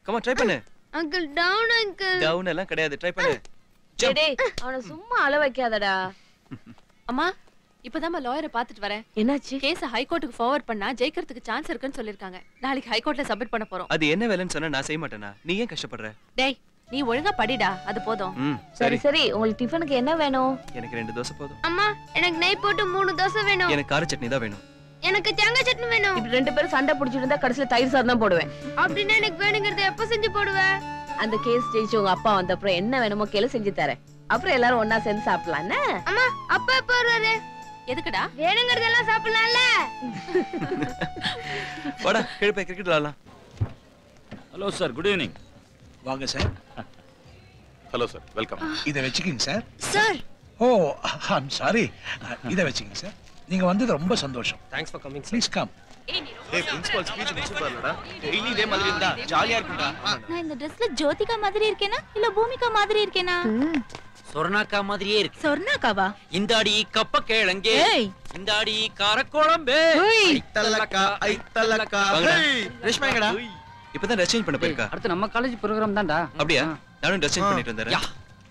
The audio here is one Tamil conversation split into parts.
கமா ட்ரை பண்ணு அங்கிள் டவுன் அங்கிள் டவுன் எல்லாம் கிடையாது ட்ரை பண்ணு டேய், டேய், அவனை சும்மா அழ வைக்காதடா அம்மா இப்பதான் லாயரை பாத்துட்டு வரேன் என்னாச்சு கேஸ ஹைகோர்ட்டுக்கு ஃபார்வர்ட் பண்ணா ஜெயிக்கிறதுக்கு சான்ஸ் இருக்குன்னு சொல்லிருக்காங்க நாளைக்கு ஹைகோர்ட்ல சப்மிட் பண்ண போறோம் அது என்ன வேலைன்னு சொன்னா நான் செய்ய மாட்டேனா நீ ஏன் கஷ்டப்படுற டேய் நீ ஒழுங்கா படிடா அது போதும் ம் சரி சரி சரி உங்களுக்கு டிஃபனுக்கு என்ன வேணும் எனக்கு ரெண்டு தோசை போதும் அம்மா எனக்கு நெய் போட்டு மூணு தோசை வேணும் எனக்கு கார சட்னி தான் வேணும் எனக்கு தேங்காய் சட்னி வேணும் இப்படி ரெண்டு பேரும் சண்டை பிடிச்சிட்டு இருந்தா கடைசியில தயிர் சாதம் தான் போடுவேன் அப்படின்னா எனக்கு வேணுங்கிறத எப்ப செஞ்சு போடுவ அந்த கேஸ் ஜெயிச்சு உங்க அப்பா வந்த அப்புறம் என்ன வேணுமோ கேளு செஞ்சு தரேன் அப்புறம் எல்லாரும் ஒண்ணா சேர்ந்து சாப்பிடலாம் என்ன அம்மா அப்பா எப்ப வருவாரு எதுக்குடா வேணுங்கிறதெல்லாம் சாப்பிடலாம்ல வாடா கீழே போய் கிரிக்கெட் விளாடலாம் ஹலோ சார் குட் ஈவினிங் வாங்க சார் ஹலோ சார் வெல்கம் இதை வச்சுக்கிங்க sir sir oh I'm sorry இதை வச்சுக்கிங்க சார் நீங்க வந்தது ரொம்ப சந்தோஷம் thanks for coming please come டேய் பிரின்சிபல் ஸ்பீச் முடிச்சு பாருடா டெய்லி இதே மாதிரி இருந்தா ஜாலியா இருக்கும்டா நான் இந்த ட்ரெஸ்ல ஜோதிகா மாதிரி இருக்கேனா இல்ல பூமிகா மாதிரி இருக்கேனா சொர்ணாக்கா மாதிரியே இருக்கு சொர்ணாக்காவா இந்தாடி கப்ப கிழங்கே ஏய் இந்தாடி காரக்குழம்பே ஐத்தல்லக்கா ஐத்தல்லக்கா வாங்கடா ரேஷ்மா எங்கடா இப்பதான் ட்ரெஸ் சேஞ்ச் பண்ண போயிருக்கா அடுத்து நம்ம காலேஜ் ப்ரோக்ராம் தான்டா அப்படியா நானும் ட்ரெஸ் சேஞ்ச் பண்ணிட்டு வந்துடுறேன் யா.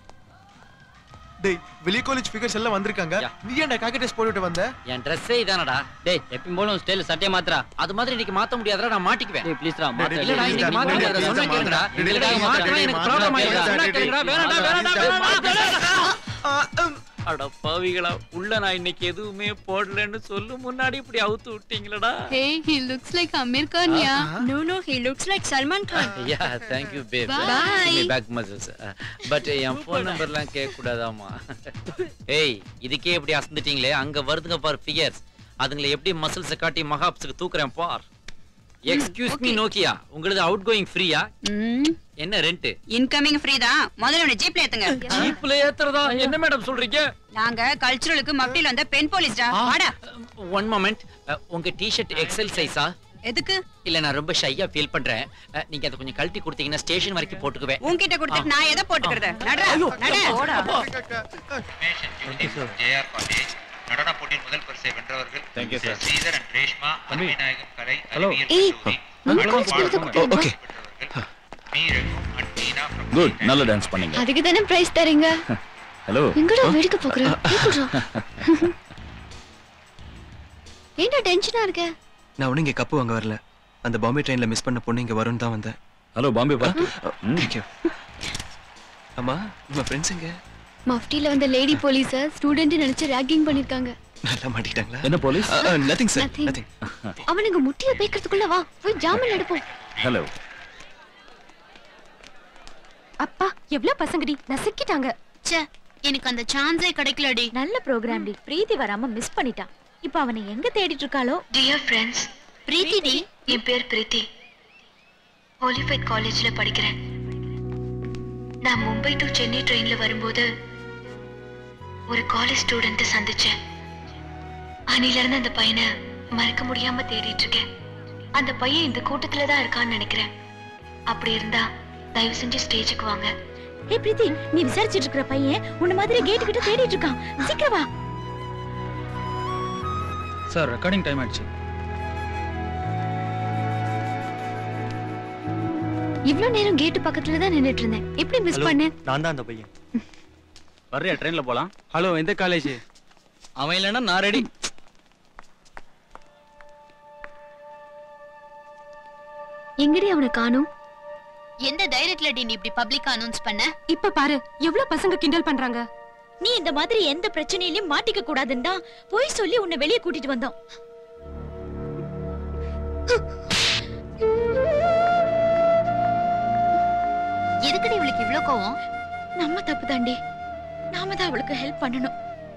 டேய் வெளிய காலேஜ் ஃபிகர்ஸ் எல்லாம் வந்திருக்காங்க யா. நீ ஏன்டா காக்கி ட்ரெஸ் போட்டுட்டு வந்த என் ட்ரெஸ்ஸே இதானடா டேய் எப்பயும் போல ஸ்டைல் சட்டையை மாத்துறா அது மாதிரி இன்னைக்கு மாத்த முடியாதுடா நான் மாட்டிக்குவேன் டேய் ப்ளீஸ்டா மாத்து. இல்லடா இன்னைக்கு மாத்த முடியாதுடா சொன்னா கேளுடா இல்லடா மாத்தனா எனக்கு ப்ராப்ளம் ஆயிடுச்சு சொன்னா கேளுடா வேணாடா வேணாடா வேணாடா அட பாவிகளா உள்ள நான் இன்னைக்கு எதுவுமே போடலன்னு சொல்லு முன்னாடி இப்படி அவுத்து விட்டீங்களடா Hey, he looks like Amir Khan, yeah. No, no, he looks like Salman Khan. Yeah thank you babe Bye. Back muscles but என் ஃபோன் நம்பர்லாம் கேட்க கூடாதாமா ஏய் இதுக்கே எப்படி அசந்துட்டீங்களே அங்க வருதுங்க பார் ஃபிகர்ஸ் அதுங்களை எப்படி மசில்ஸ் காட்டி மகாப்ஸுக்கு தூக்குறேன் பார் எக்ஸ்கியூஸ் மீ நோக்கியா உங்களது அவுட் கோயிங் ஃப்ரீயா என்ன ரெண்ட் இன்கமிங் ஃப்ரீ தான் முதல்ல உன்னை ஜீப்ல ஏத்துங்க ஜீப்ல ஏத்துறதா என்ன மேடம் சொல்றீங்க நாங்க கல்ச்சுரலுக்கு மப்டில வந்த பெண் போலீஸ்டா வாடா ஒன் மொமெண்ட் உங்க டி-ஷர்ட் எக்ஸல் சைஸா எதுக்கு இல்ல நான் ரொம்ப ஷையா ஃபீல் பண்றேன் அஹ், நீங்க அதை கொஞ்சம் கழட்டி கொடுத்தீங்கன்னா ஸ்டேஷன் வரைக்கும் போட்டுக்குவேன் உன்கிட்ட கொடுத்துட்டு நான் எதை போட்டுக்கிறது நடா நட ஜேஆர் காலேஜ் நடன போட்டியின் முதல் பரிசை வென்றவர்கள் Thank you, sir. Sridhar and Reshma பத்மிநாயகம் Kalai Hello. அறிவியல் ஏய், கல்லூரி நம்ம நடன college பாடல் போறதுக்கு பரிசை okay. பெற்றவர்கள் மீ Raghu and Meena from good St. நல்ல டான்ஸ் பண்ணீங்க அதுக்கு தானே பிரைஸ் தரீங்க ஹலோ எங்கடா வேடிக்கை பாக்குற ஏன்டா டென்ஷனா இருக்க நான் ஒன்னும் இங்க கப்பு வாங்க வரல அந்த பாம்பே ட்ரெயின்ல மிஸ் பண்ண பொண்ணு இங்க வரும்னு தான் வந்தேன் ஹலோ பாம்பே பா ம். தேங்க்யூ அம்மா நம்ம ஃப்ரெண்ட்ஸ் எங்க மஃப்டில வந்த லேடி போலீஸ ஸ்டூடெண்ட் நினைச்சு ராகிங் பண்ணிருக்காங்க நல்லா மாட்டிக்கிட்டாங்களா என்ன police nothing sir Nothing. Nothing அவனுங்க முட்டிய பேக்கிறதுக்குள்ள வா போய் ஜாமீன் எடுப்போம் ஹலோ அப்பா எவ்வளவு பசங்கடி நசுக்கிட்டாங்க ச்சே எனக்கு அந்த சான்ஸே கிடைக்கலடி நல்ல ப்ரோக்ராம் டி பிரீத்தி வராம மிஸ் பண்ணிட்டா இப்போ அவனை எங்க தேடிட்டு இருக்காளோ டியர் ஃப்ரெண்ட்ஸ் பிரீத்தி டி என் பேர் பிரீத்தி ஹோலிஃபைட் காலேஜ்ல படிக்கிறேன் நான் மும்பை டு சென்னை ட்ரெயின்ல வரும்போது ஒரு காலேஜ் ஸ்டூடெண்ட்டை சந்திச்சேன் அன்னில இருந்து அந்த பையனை மறக்க முடியாம தேடிட்டு இருக்கேன் அந்த பையன் இந்த கூட்டத்துல தான் இருக்கான்னு நினைக்கிறேன் அப்படி இருந்தா தயவு செஞ்சு ஸ்டேஜுக்கு வாங்க ஹே பிரீத்தி நீ விசாரிச்சிட்டு இருக்கிற பையன் உன்ன மாதிரி கேட்டு கிட்ட தேடிட்டு இருக்கான் சீக்கிரம் வா சார் ரெக்கார்டிங் டைம் ஆயிடுச்சு இவ்ளோ நேரம் கேட்டு பக்கத்துல தான் நின்னுட்டு இருந்தேன் எப்படி மிஸ் பண்ணேன் நான் தான் அந்த பையன் வர்றியா ட்ரெயின்ல போலாம் ஹலோ எந்த காலேஜ் அவன் இல்லைன்னா நான் ரெடி எங்கடி அவனை காணும் எந்த தைரியத்துல நீ இப்படி பப்ளிக் அனௌன்ஸ் பண்ண இப்ப பாரு எவ்வளவு பசங்க கிண்டல் பண்றாங்க நீ இந்த மாதிரி எந்த பிரச்சனையிலயும் மாட்டிக்க கூடாதுன்னு தான் போய் சொல்லி உன்னை வெளியே கூட்டிட்டு வந்தோம் எதுக்குடி இவளுக்கு இவ்ளோ கோவம் நம்ம தப்பு தாண்டி நாம தான் அவளுக்கு ஹெல்ப் பண்ணணும்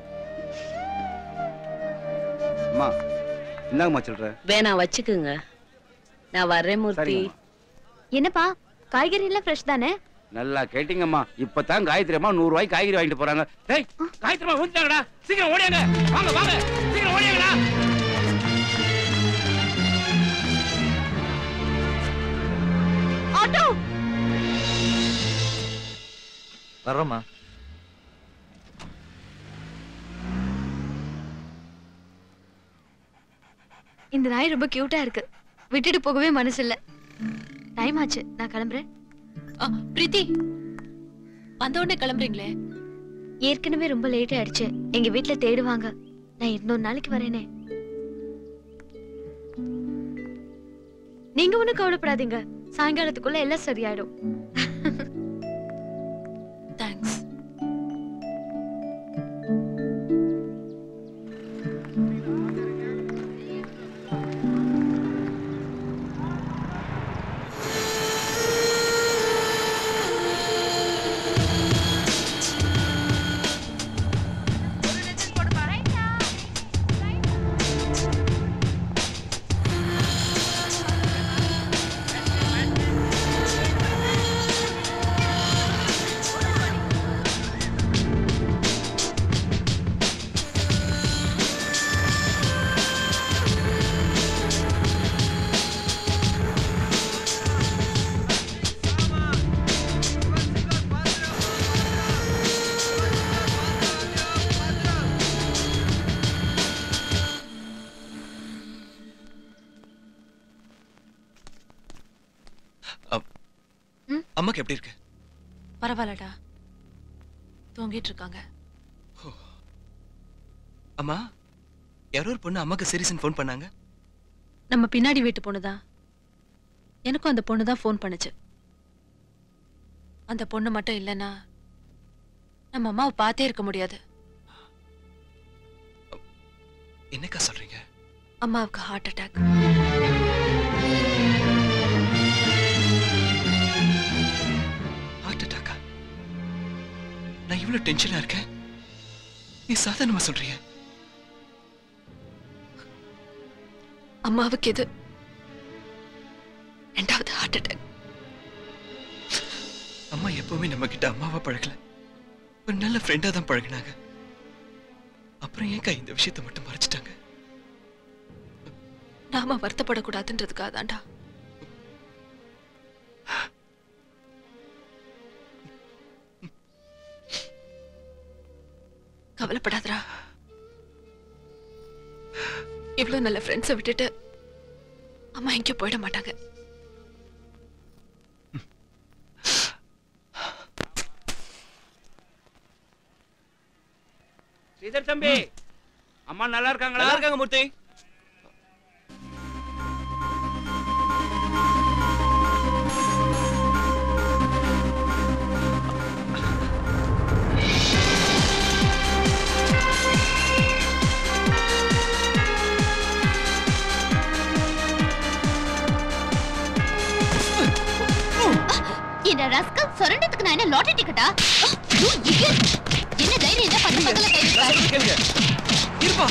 அம்மா என்னங்கம்மா சொல்ற வேணாம் வச்சுக்குங்க நான் வர்றேன் மூர்த்தி என்னப்பா காய்கறி எல்லாம் ஃப்ரெஷ் தானே நல்லா கேட்டீங்கம்மா இப்பதான் காயத்ரி அம்மா நூறு ரூபாய்க்கு காய்கறி வாங்கிட்டு போறாங்க டேய் காயத்ரி அம்மா ஊத்திட்டாங்கடா சீக்கிரம் ஓடியாங்க வாங்க வாங்க சீக்கிரம் ஓடியாங்கடா ஆட்டோ வர்றோமா இந்த நாய் ரொம்ப கியூட்டா இருக்கு விட்டுட்டு போகவே மனசு இல்ல டைம் ஆச்சு நான் கிளம்புறேன் பிரீத்தி வந்த உடனே கிளம்புறீங்களே ஏற்கனவே ரொம்ப லேட் ஆயிடுச்சு எங்க வீட்ல தேடுவாங்க நான் இன்னொரு நாளைக்கு வரேனே நீங்க ஒண்ணும் கவலைப்படாதீங்க சாயங்காலத்துக்குள்ள எல்லாம் சரியாயிடும் தேங்க்ஸ் அம்மாக்கு எப்படி இருக்கு பரவாயில்லடா தூங்கிட்டு இருக்காங்க அம்மா யாரோ ஒரு பொண்ணு அம்மாக்கு சீரியஸ்னு ஃபோன் பண்ணாங்க நம்ம பின்னாடி வீட்டு பொண்ணுதான் எனக்கும் அந்த பொண்ணு தான் ஃபோன் பண்ணுச்சு அந்த பொண்ணு மட்டும் இல்லைன்னா நம்ம அம்மாவை பார்த்தே இருக்க முடியாது என்னக்கா சொல்றீங்க அம்மாவுக்கு ஹார்ட் அட்டாக் ஹார்ட் அட்டாக்கா நான் இவ்வளவு டென்ஷனா இருக்கேன் நீ சாதாரணமா சொல்றிய அம்மாவுக்கு இது ரெண்டாவது ஹார்ட் அட்டாக் அம்மா எப்பவுமே நம்ம கிட்ட அம்மாவா பழகல ஒரு நல்ல ஃப்ரெண்டா தான் பழகினாங்க அப்புறம் ஏன்க்கா இந்த விஷயத்தை மட்டும் மறைச்சிட்டாங்க நாம வருத்தப்படக்கூடாதுன்றதுக்காக தான்டா கவலைப்படாதடா இவ்வளவு நல்ல ஃப்ரெண்ட்ஸை விட்டுட்டு அம்மா எங்கேயும் போயிட மாட்டாங்க ஸ்ரீதர் தம்பி அம்மா நல்லா இருக்காங்களா நல்லா இருக்காங்க மூர்த்தி இந்த ரஸ்கல் சொரண்டத்துக்கு நான் என்ன லாட்டரி டிக்கெட்டா You idiot! என்ன தைரியம் என்ன பண்ண பக்கத்துல கை வைக்க? கேளுங்க இருப்பா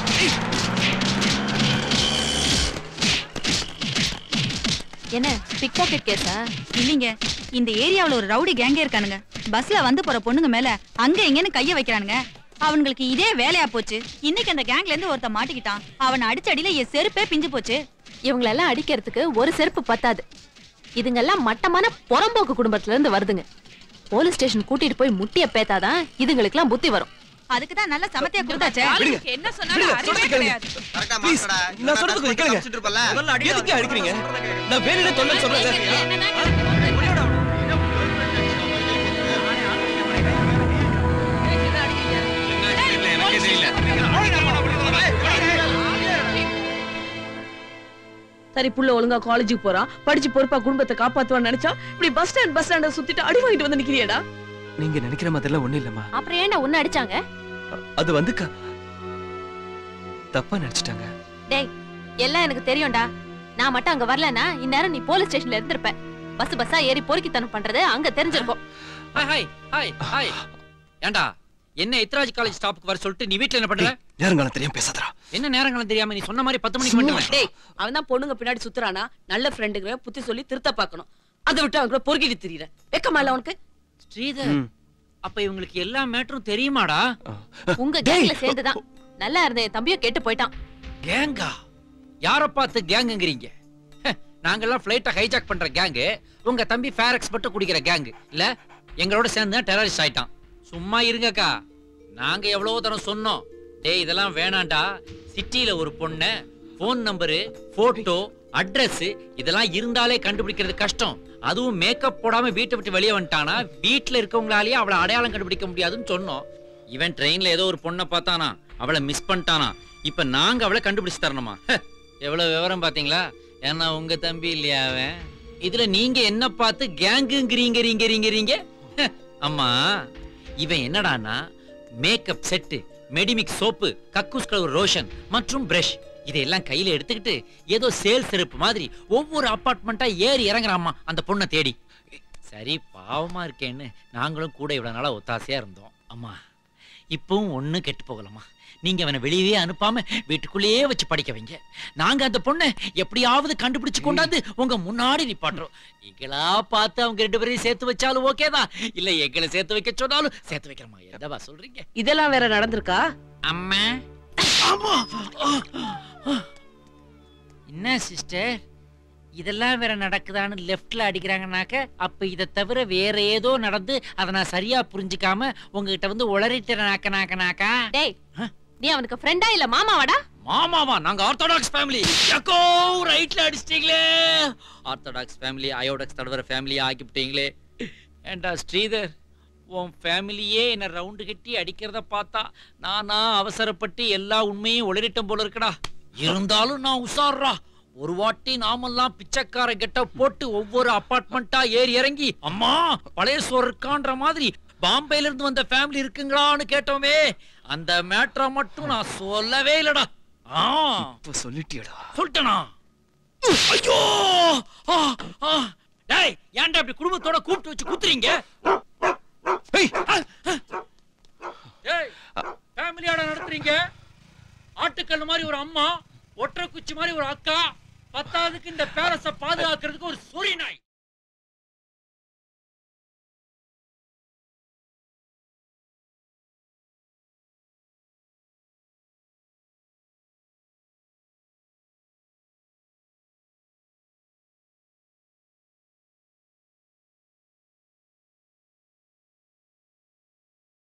என்ன பிக் பாக்கெட் கேஸா இல்லீங்க இந்த ஏரியாவுல ஒரு ரவுடி கேங்கே இருக்கானுங்க பஸ்ல வந்து போற பொண்ணுங்க மேல அங்க இங்கன்னு கைய வைக்கிறானுங்க அவனுங்களுக்கு இதே வேலையா போச்சு இன்னைக்கு அந்த கேங்ல இருந்து ஒருத்த மாட்டிக்கிட்டான் அவன் அடிச்ச அடியில என் செருப்பே பிஞ்சு போச்சு இவங்களெல்லாம் அடிக்கிறதுக்கு ஒரு செருப்பு பத்தாது இதுங்கெல்லாம் மட்டமான புறம்போக்கு குடும்பத்துல இருந்து வருதுங்க போலீஸ் ஸ்டேஷன் கூட்டிட்டு போய் முட்டிய பேத்தாதான் இதுங்களுக்கெல்லாம் புத்தி வரும் அதுக்கு தான் நல்ல சமத்தியா கொடுத்தாச்சே விடுங்க. என்ன விடுங்க, சொல்றது கேளுங்க. Please, நான் சொல்றது கொஞ்சம் கேளுங்க. எதுக்கு அடிக்கிறீங்க நான் வேலையில தொல்லை சொல்றேன் சரி புள்ள ஒழுங்கா காலேஜுக்கு போறான் படிச்சு பொறுப்பா குடும்பத்தை காப்பாத்துவான்னு நினைச்சா இப்படி பஸ் ஸ்டாண்ட் பஸ் ஸ்டாண்ட சுத்திட்டு அடி வாங்கிட்டு வந்து நிக்கிறியடா நீங்க நினைக்கிற மாதிரிலாம் ஒண்ணும் இல்லம்மா அப்புறம் ஏன்டா உன்ன அடிச்சாங்க அது வந்துக்கா தப்பா நினைச்சிட்டாங்க டேய் எல்லாம் எனக்கு தெரியும்டா நான் மட்டும் அங்க வரலனா இந்நேரம் நீ போலீஸ் ஸ்டேஷன்ல இருந்திருப்ப பஸ் பஸ்ஸா ஏறி பொறுக்கித்தனம் பண்றது அங்க தெரிஞ்சிருக்கும் ஹாய் ஹாய் ஹாய் ஹாய் ஏண்டா என்ன இத்ராஜ் காலேஜ் ஸ்டாப்புக்கு வர சொல்லிட்டு நீ வீட்ல என்ன பண்ற நேரங்காலம் தெரியாம பேசாதடா என்ன நேரங்களும் தெரியாம நீ சொன்ன மாதிரி பத்து மணிக்கு மட்டும் டேய் அவன் தான் பொண்ணுங்க பின்னாடி சுத்துறானா நல்ல ஃப்ரெண்டுங்க புத்தி சொல்லி திருத்த பார்க்கணும் அதை விட்டு அவன் கூட பொறுக்கிட்டு திரியற வெக்கமா இல்ல உனக்கு ஸ்ரீதர் அப்ப இவங்களுக்கு எல்லா மேட்டரும் தெரியுமாடா உங்க கேங்ல சேர்ந்துதான் நல்லா இருந்த என் தம்பியும் கெட்டு போயிட்டான் கேங்கா யார பார்த்து கேங்குங்கிறீங்க நாங்கெல்லாம் ஃபிளைட்டை ஹைஜாக் பண்ற கேங்கு உங்க தம்பி ஃபேர் எக்ஸ்பர்ட் குடிக்கிற கேங்கு இல்ல எங்களோட சேர்ந்து டெரரிஸ்ட் ஆயிட்டான் சும்மா இருங்கக்கா நாங்க எவ்வளவு தரம் சொன்னோம் டேய் இதெல்லாம் வேணாம்டா சிட்டில ஒரு பொண்ண ஃபோன் நம்பரு போட்டோ அட்ரஸ் இதெல்லாம் இருந்தாலே கண்டுபிடிக்கிறது கஷ்டம் அதுவும் மேக்கப் போடாம வீட்டை விட்டு வெளியே வந்துட்டானா வீட்டுல இருக்கவங்களாலேயே அவளை அடையாளம் கண்டுபிடிக்க முடியாதுன்னு சொன்னோம் இவன் ட்ரெயின்ல ஏதோ ஒரு பொண்ணை பார்த்தானா அவளை மிஸ் பண்ணிட்டானா இப்ப நாங்க அவளை கண்டுபிடிச்சு தரணுமா ஹ, எவ்வளவு விவரம் பாத்தீங்களா ஏன்னா உங்க தம்பி இல்லையா அவன் இதுல நீங்க என்ன பார்த்து கேங்குங்கிறீங்க ரீங்க ரீங்க ரீங்க ஹ, அம்மா இவன் என்னடான்னா மேக்கப் செட்டு மெடிமிக் சோப்பு கக்கூஸ் கலர் ரோஷன் மற்றும் பிரஷ் இதையெல்லாம் கையில எடுத்துக்கிட்டு ஏதோ சேல் செருப்பு மாதிரி ஒவ்வொரு அப்பார்ட்மெண்ட்டா ஏறி இறங்குறாம்மா அந்த பொண்ணை தேடி சரி பாவமா இருக்கேன்னு நாங்களும் கூட இவ்வளவு நாளா ஒத்தாசையா இருந்தோம் அம்மா இப்பவும் ஒண்ணு கெட்டு போகலாமா நீங்க அவனை வெளியவே அனுப்பாம வீட்டுக்குள்ளேயே வச்சு படிக்க வைங்க நாங்க அந்த பொண்ணை எப்படியாவது கண்டுபிடிச்சு கொண்டாந்து உங்க முன்னாடி நிப்பாட்டுறோம் எங்களா பார்த்து அவங்க ரெண்டு பேரையும் சேர்த்து வச்சாலும் ஓகே தான் இல்ல எங்களை சேர்த்து வைக்க சொன்னாலும் சேர்த்து வைக்கிறோமா எதவா சொல்றீங்க இதெல்லாம் வேற நடந்திருக்கா அம்மா ஆமா என்ன சிஸ்டர் இதெல்லாம் வேற நடக்குதான்னு லெஃப்ட்ல அடிக்கிறாங்கனாக்க அப்ப இதை தவிர வேற ஏதோ நடந்து அதை நான் சரியா புரிஞ்சுக்காம உங்ககிட்ட வந்து உளறிட்டேன் நாக்க நாக்க நாக்கா டேய் நீ அவனுக்கு ஃப்ரெண்டா இல்ல மாமாவாடா மாமாவா நாங்க ஆர்த்தடாக்ஸ் ஃபேமிலி எக்கோ ரைட்ல அடிச்சிட்டீங்களே ஆர்த்தடாக்ஸ் ஃபேமிலி அயோடாக்ஸ் தடவர ஃபேமிலி ஆக்கிவிட்டீங்களே ஏண்டா ஸ்ரீதர் உன் ஃபேமிலியே என்ன ரவுண்டு கட்டி அடிக்கிறத பார்த்தா நானா அவசரப்பட்டு எல்லா உண்மையும் உளறிட்டம் போல இருக்குடா இருந்தாலும் நான் உஷார்றா ஒரு வாட்டி நாமெல்லாம் பிச்சைக்கார கெட்ட போட்டு ஒவ்வொரு அபார்ட்மெண்ட்டா ஏறி இறங்கி அம்மா பழைய சோறு இருக்கான்ற மாதிரி பாம்பேல இருந்து வந்த ஃபேமிலி இருக்குங்களான்னு கேட்டோமே அந்த மேட்ரை மட்டும் நான் சொல்லவே இல்லடா ஆ இப்ப சொல்லிட்டியடா சொல்லிட்டேனா ஐயோ ஆ, ஆ. டேய் ஏன்டா இப்படி குடும்பத்தோட கூப்பிட்டு வச்சு குத்துறீங்க டேய் ஃபேமிலியோட நடத்துறீங்க ஆட்டுக்கல் மாதிரி ஒரு அம்மா ஒற்றை குச்சி மாதிரி ஒரு அக்கா பத்தாவதுக்கு இந்த பேரஸ பாதுகாக்கிறதுக்கு ஒரு சொறி நாய்